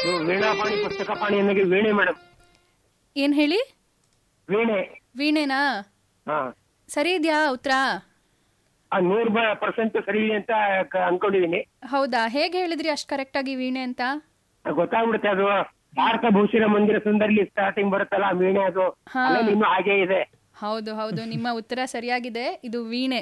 ಇದು ವೀಣಾಪಾಣಿ ಪುಸ್ತಕ ಪಾಣಿ ಅನ್ನೋಗೆ ವೀಣೆ ಮೇಡಮ್ ಏನ್ ಹೇಳಿ ವೀಣೆ ವೀಣೆನಾ ಹಾ ಸರಿ ಇದೆಯಾ ಉತ್ತರ ಆ ನೂರ್ ಪರ್ಸೆಂಟ್ ಸರಿ ಇದೆ ಅಂತ ಕ- ಅನ್ಕೊಂಡಿದೀನಿ ಹೌದಾ ಹೇಗೆ ಹೇಳಿದ್ರಿ ಅಷ್ಟು ಕರೆಕ್ಟಾಗಿ ವೀಣೆ ಅಂತ ಗೊತ್ತಾಗ್ಬಿಡುತ್ತೆ ಅದು ಭಾರತ ಭೂಷಣ ಮಂದಿರ ಸುಂದರ್ಲಿ ಸ್ಟಾರ್ಟಿಂಗ್ ಬರುತ್ತಲ್ಲ ಆ ವೀಣೆ ಅದು ಹಾ. ಅದ್ರಲ್ಲಿ ಇನ್ನೂ ಹಾಗೆ ಇದೆ ಹೌದು ಹೌದು ನಿಮ್ಮ ಉತ್ತರ ಸರಿಯಾಗಿದೆ ಇದು ವೀಣೆ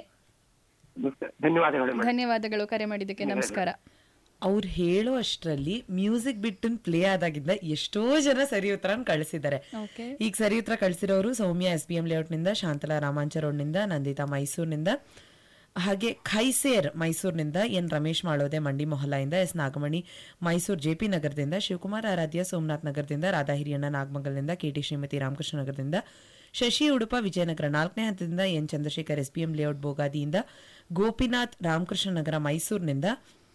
ಧನ್ಯವಾದಗಳು ಮೇಡಮ್ ಧನ್ಯವಾದಗಳು ಕರೆ ಮಾಡಿದ್ದಕ್ಕೆ ನಮಸ್ಕಾರ ಅವ್ರು ಹೇಳೋ ಅಷ್ಟರಲ್ಲಿ ಮ್ಯೂಸಿಕ್ ಬಿಟ್ಟು ಪ್ಲೇ ಆದಾಗಿಂದ ಎಷ್ಟೋ ಜನ ಸರಿ ಉತ್ತರನ ಕಳಿಸಿದ್ದಾರೆ ಓಕೆ ಈಗ ಸರಿ ಉತ್ತರ ಕಳಿಸಿರೋರು ಸೌಮ್ಯ ಎಸ್ ಬಿ ಎಂ ಲೇಔಟ್ನಿಂದ ಶಾಂತಲಾ ರಾಮಾಂಚ ರೋಡ್ನಿಂದ ನಂದಿತಾ ಮೈಸೂರಿನಿಂದ ಹಾಗೆ ಖೈಸೇರ್ ಮೈಸೂರಿನಿಂದ ಎನ್ ರಮೇಶ್ ಮಾಳೋದೆ ಮಂಡಿ ಮೊಹಲಾಯಿಂದ ಎಸ್ ನಾಗಮಣಿ ಮೈಸೂರು ಜೆಪಿ ನಗರದಿಂದ ಶಿವಕುಮಾರ್ ಆರಾಧ್ಯ ಸೋಮನಾಥ್ ನಗರದಿಂದ ರಾಧಾ ಹಿರಿಯಣ್ಣ ನಾಗಮಂಗಲದಿಂದ ಕೆಟಿ ಶ್ರೀಮತಿ ರಾಮಕೃಷ್ಣ ನಗರದಿಂದ ಶಶಿ ಉಡುಪ ವಿಜಯನಗರ ನಾಲ್ಕನೇ ಹಂತದಿಂದ N Chandrashekar S P M layout ಬೋಗಾದಿಯಿಂದ ಗೋಪಿನಾಥ್ ರಾಮಕೃಷ್ಣ ನಗರ ಮೈಸೂರಿನಿಂದ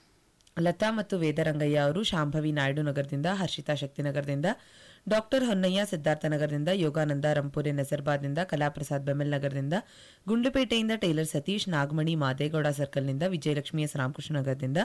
ಲತಾ ಮತ್ತು ವೇದರಂಗಯ್ಯ ಅವರು ಶಾಂಭವಿ ನಾಯ್ಡು ನಗರದಿಂದ ಹರ್ಷಿತಾ ಶಕ್ತಿನಗರದಿಂದ ಡಾಕ್ಟರ್ ಹೊನ್ನಯ್ಯ ಸಿದ್ಧಾರ್ಥ ನಗರದಿಂದ ಯೋಗಾನಂದ ರಂಪುರೆ ನಜರ್ಬಾದ್ನಿಂದ ಕಲಾಪ್ರಸಾದ್ ಬೆಮೆಲ್ ನಗರದಿಂದ ಗುಂಡುಪೇಟೆಯಿಂದ ಟೈಲರ್ ಸತೀಶ್ ನಾಗಮಣಿ ಮಾದೇಗೌಡ ಸರ್ಕಲ್ನಿಂದ ವಿಜಯಲಕ್ಷ್ಮಿ ಎಸ್ ರಾಮಕೃಷ್ಣ ನಗರದಿಂದ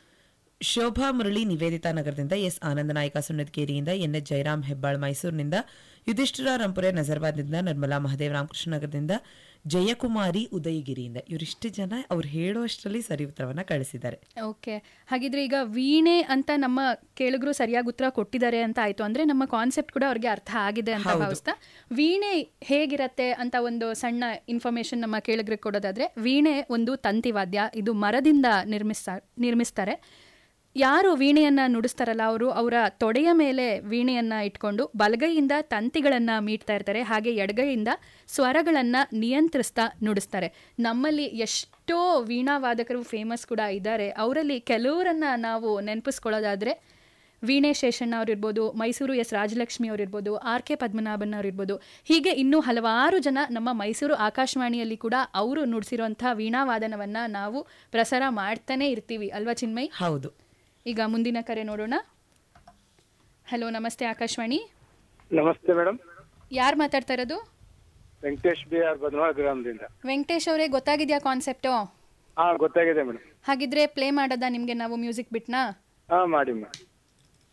ಶೋಭಾ ಮುರಳಿ ನಿವೇದಿತಾ ನಗರದಿಂದ ಎಸ್ ಆನಂದ ನಾಯಕ ಸುಣ್ಣದಕೇರಿಯಿಂದ ಎನ್ ಎಚ್ ಜಯರಾಮ್ ಹೆಬ್ಬಾಳ್ ಮೈಸೂರಿನಿಂದ ಯುಧಿಷ್ಠಿರ ರಂಪುರೆ ನಜರ್ಬಾದ್ನಿಂದ ನಿರ್ಮಲಾ ಮಹದೇವ್ ರಾಮಕೃಷ್ಣ ನಗರದಿಂದ ಜಯಕುಮಾರಿ ಉದಯಗಿರಿಯಿಂದ ಇವರಿಷ್ಟು ಜನ ಅವ್ರು ಹೇಳುವಷ್ಟರಲ್ಲಿ ಸರಿ ಉತ್ತರವನ್ನ ಕಳಿಸಿದ್ದಾರೆ ಓಕೆ ಹಾಗಿದ್ರೆ ಈಗ ವೀಣೆ ಅಂತ ನಮ್ಮ ಕೇಳಿದ್ರು ಸರಿಯಾಗಿ ಉತ್ತರ ಕೊಟ್ಟಿದ್ದಾರೆ ಅಂತ ಆಯ್ತು ಅಂದ್ರೆ ನಮ್ಮ ಕಾನ್ಸೆಪ್ಟ್ ಕೂಡ ಅವ್ರಿಗೆ ಅರ್ಥ ಆಗಿದೆ ಅಂತ ಭಾವಿಸ್ತಾ ವೀಣೆ ಹೇಗಿರತ್ತೆ ಅಂತ ಒಂದು ಸಣ್ಣ ಇನ್ಫಾರ್ಮೇಶನ್ ನಮ್ಮ ಕೇಳಿಗ್ರಿಗೆ ಕೊಡೋದಾದ್ರೆ ವೀಣೆ ಒಂದು ತಂತಿವಾದ್ಯ ಇದು ಮರದಿಂದ ನಿರ್ಮಿಸ್ತಾ ನಿರ್ಮಿಸ್ತಾರೆ ಯಾರು ವೀಣೆಯನ್ನ ನುಡಿಸ್ತಾರಲ್ಲ ಅವರು ಅವರ ತೊಡೆಯ ಮೇಲೆ ವೀಣೆಯನ್ನ ಇಟ್ಕೊಂಡು ಬಲಗೈಯಿಂದ ತಂತಿಗಳನ್ನ ಮೀಟ್ತಾ ಇರ್ತಾರೆ ಹಾಗೆ ಎಡಗೈಯಿಂದ ಸ್ವರಗಳನ್ನ ನಿಯಂತ್ರಿಸ್ತಾ ನುಡಿಸ್ತಾರೆ ನಮ್ಮಲ್ಲಿ ಎಷ್ಟೋ ವೀಣಾವಾದಕರು ಫೇಮಸ್ ಕೂಡ ಇದ್ದಾರೆ ಅವರಲ್ಲಿ ಕೆಲವರನ್ನ ನಾವು ನೆನಪಿಸ್ಕೊಳ್ಳೋದಾದ್ರೆ ವೀಣೆ ಶೇಷಣ್ಣ ಅವರಿರ್ಬೋದು ಮೈಸೂರು ಎಸ್ ರಾಜಲಕ್ಷ್ಮಿ ಅವರಿರ್ಬೋದು ಆರ್ ಕೆ ಪದ್ಮನಾಭನ್ ಅವರಿರ್ಬೋದು ಹೀಗೆ ಇನ್ನೂ ಹಲವಾರು ಜನ ನಮ್ಮ ಮೈಸೂರು ಆಕಾಶವಾಣಿಯಲ್ಲಿ ಕೂಡ ಅವರು ನುಡಿಸಿರುವಂಥ ವೀಣಾವಾದನವನ್ನ ನಾವು ಪ್ರಸಾರ ಮಾಡ್ತಾನೆ ಇರ್ತೀವಿ ಅಲ್ವಾ ಚಿನ್ಮಯ್ ಹೌದು ಈಗ ಮುಂದಿನ ಕರೆ ನೋಡೋಣ ಹಲೋ ನಮಸ್ತೆ ಆಕಾಶವಾಣಿ ನಮಸ್ತೆ ಮೇಡಮ್ ಯಾರು ಮಾತಾಡ್ತಾ ಇರೋದು ವೆಂಕಟೇಶ್ ಬಿ ಆರ್ ಬದನಾಳ್ ಗ್ರಾಮದಿಂದ ವೆಂಕಟೇಶ್ ಅವರೇ ಗೊತ್ತಾಗಿದೆಯಾ ಕಾನ್ಸೆಪ್ಟು ಹಾ ಗೊತ್ತಾಗಿದೆ ಮೇಡಮ್ ಹಾಗಿದ್ರೆ ಪ್ಲೇ ಮಾಡೋದಾ ನಿಮಗೆ ನಾವು ಮ್ಯೂಸಿಕ್ ಬಿಟ್ನಾ ಹಾ ಮಾಡಿ ಮೇಡಮ್